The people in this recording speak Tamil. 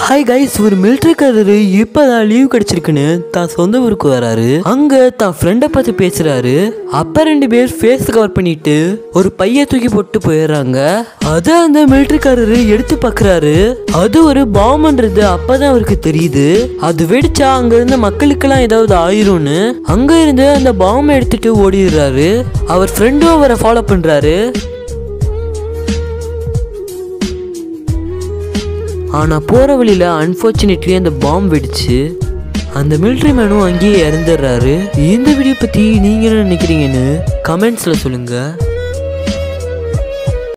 ஹாய் கைஸ் ஒரு மிலிட்ரிக்காரரு இப்பதான் லீவ் கிடைச்சிருக்குன்னு தான் சொந்த ஊருக்கு வராரு அங்க தான் ஃப்ரெண்டை பார்த்து பேசுறாரு அப்ப ரெண்டு பேர் ஃபேஸ் கவர் பண்ணிட்டு ஒரு பைய தூக்கி போட்டு போயிடுறாங்க அத அந்த மிலிட்ரிக்காரரு எடுத்து பார்க்கறாரு அது ஒரு பாம்புன்றது அப்பதான் அவருக்கு தெரியுது அது வெடிச்சா அங்க இருந்த மக்களுக்கெல்லாம் ஏதாவது ஆயிரும்னு அங்க இருந்து அந்த பாம்பை எடுத்துட்டு ஓடிடுறாரு அவர் ஃப்ரெண்டும் அவரை ஃபாலோ பண்றாரு ஆனால் போகிற வழியில் அன்ஃபார்ச்சுனேட்லி அந்த பாம்பு வெடிச்சு அந்த மிலிட்ரி மேனும் அங்கேயே இறந்துடுறாரு இந்த வீடியோ பற்றி நீங்கள் என்ன நினைக்கிறீங்கன்னு கமெண்ட்ஸில் சொல்லுங்கள்